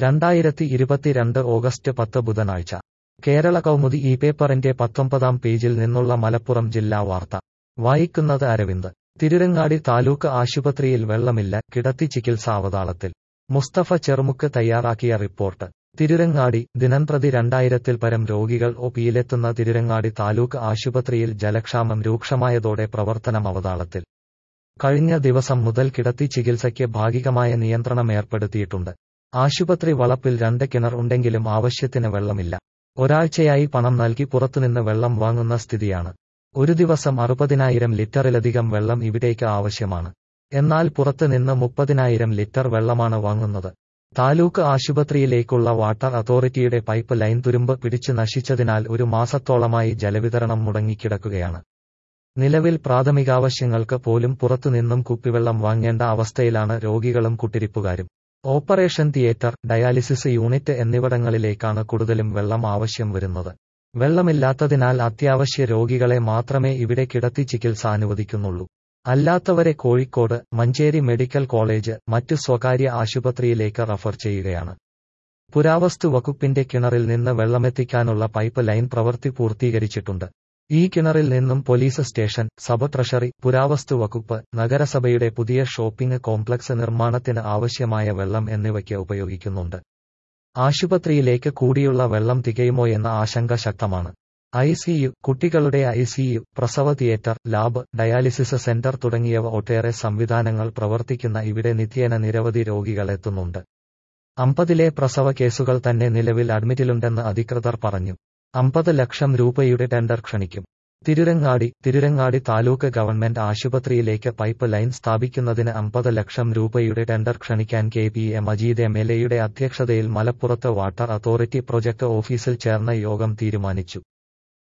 രണ്ടായിരത്തി ഇരുപത്തിരണ്ട് ഓഗസ്റ്റ് പത്ത് ബുധനാഴ്ച കേരള കൗമുദി ഈ പേപ്പറിന്റെ പത്തൊമ്പതാം പേജിൽ നിന്നുള്ള മലപ്പുറം ജില്ലാ വാർത്ത വായിക്കുന്നത് അരവിന്ദ് തിരുരങ്ങാടി താലൂക്ക് ആശുപത്രിയിൽ വെള്ളമില്ല കിടത്തി ചികിത്സ അവതാളത്തിൽ മുസ്തഫ ചെറുമുക്ക് തയ്യാറാക്കിയ റിപ്പോർട്ട് തിരുരങ്ങാടി ദിനംപ്രതി രണ്ടായിരത്തിൽ പരം രോഗികൾ ഒപിയിലെത്തുന്ന തിരുരങ്ങാടി താലൂക്ക് ആശുപത്രിയിൽ ജലക്ഷാമം രൂക്ഷമായതോടെ പ്രവർത്തനം അവതാളത്തിൽ കഴിഞ്ഞ ദിവസം മുതൽ കിടത്തി ചികിത്സയ്ക്ക് ഭാഗികമായ നിയന്ത്രണം ഏർപ്പെടുത്തിയിട്ടുണ്ട് ആശുപത്രി വളപ്പിൽ രണ്ട് കിണർ ഉണ്ടെങ്കിലും ആവശ്യത്തിന് വെള്ളമില്ല ഒരാഴ്ചയായി പണം നൽകി പുറത്തുനിന്ന് വെള്ളം വാങ്ങുന്ന സ്ഥിതിയാണ് ഒരു ദിവസം അറുപതിനായിരം ലിറ്ററിലധികം വെള്ളം ഇവിടേക്ക് ആവശ്യമാണ് എന്നാൽ പുറത്ത് നിന്ന് മുപ്പതിനായിരം ലിറ്റർ വെള്ളമാണ് വാങ്ങുന്നത് താലൂക്ക് ആശുപത്രിയിലേക്കുള്ള വാട്ടർ അതോറിറ്റിയുടെ പൈപ്പ് ലൈൻ തുരുമ്പ് പിടിച്ചു നശിച്ചതിനാൽ ഒരു മാസത്തോളമായി ജലവിതരണം മുടങ്ങിക്കിടക്കുകയാണ് നിലവിൽ പ്രാഥമികാവശ്യങ്ങൾക്ക് പോലും പുറത്തുനിന്നും കുപ്പിവെള്ളം വാങ്ങേണ്ട അവസ്ഥയിലാണ് രോഗികളും കുട്ടിരിപ്പുകാരും ഓപ്പറേഷൻ തിയേറ്റർ ഡയാലിസിസ് യൂണിറ്റ് എന്നിവിടങ്ങളിലേക്കാണ് കൂടുതലും വെള്ളം ആവശ്യം വരുന്നത് വെള്ളമില്ലാത്തതിനാൽ അത്യാവശ്യ രോഗികളെ മാത്രമേ ഇവിടെ കിടത്തി ചികിത്സ അനുവദിക്കുന്നുള്ളൂ അല്ലാത്തവരെ കോഴിക്കോട് മഞ്ചേരി മെഡിക്കൽ കോളേജ് മറ്റു സ്വകാര്യ ആശുപത്രിയിലേക്ക് റഫർ ചെയ്യുകയാണ് പുരാവസ്തു വകുപ്പിന്റെ കിണറിൽ നിന്ന് വെള്ളമെത്തിക്കാനുള്ള പൈപ്പ് ലൈൻ പ്രവൃത്തി പൂർത്തീകരിച്ചിട്ടുണ്ട് ഈ കിണറിൽ നിന്നും പോലീസ് സ്റ്റേഷൻ സബ് ട്രഷറി പുരാവസ്തു വകുപ്പ് നഗരസഭയുടെ പുതിയ ഷോപ്പിംഗ് കോംപ്ലക്സ് നിർമ്മാണത്തിന് ആവശ്യമായ വെള്ളം എന്നിവയ്ക്ക് ഉപയോഗിക്കുന്നുണ്ട് ആശുപത്രിയിലേക്ക് കൂടിയുള്ള വെള്ളം തികയുമോയെന്ന ആശങ്ക ശക്തമാണ് ഐ സിയു കുട്ടികളുടെ ഐ സിയു പ്രസവ തിയേറ്റർ ലാബ് ഡയാലിസിസ് സെന്റർ തുടങ്ങിയവ ഒട്ടേറെ സംവിധാനങ്ങൾ പ്രവർത്തിക്കുന്ന ഇവിടെ നിത്യേന നിരവധി രോഗികൾ എത്തുന്നുണ്ട് അമ്പതിലെ പ്രസവ കേസുകൾ തന്നെ നിലവിൽ അഡ്മിറ്റിലുണ്ടെന്ന് അധികൃതർ പറഞ്ഞു അമ്പത് ലക്ഷം രൂപയുടെ ടെൻഡർ ക്ഷണിക്കും തിരുരങ്ങാടി തിരുരങ്ങാടി താലൂക്ക് ഗവൺമെന്റ് ആശുപത്രിയിലേക്ക് പൈപ്പ് ലൈൻ സ്ഥാപിക്കുന്നതിന് അമ്പത് ലക്ഷം രൂപയുടെ ടെൻഡർ ക്ഷണിക്കാൻ K P A Majeed M L എയുടെ അധ്യക്ഷതയിൽ മലപ്പുറത്ത് വാട്ടർ അതോറിറ്റി പ്രൊജക്ട് ഓഫീസിൽ ചേർന്ന യോഗം തീരുമാനിച്ചു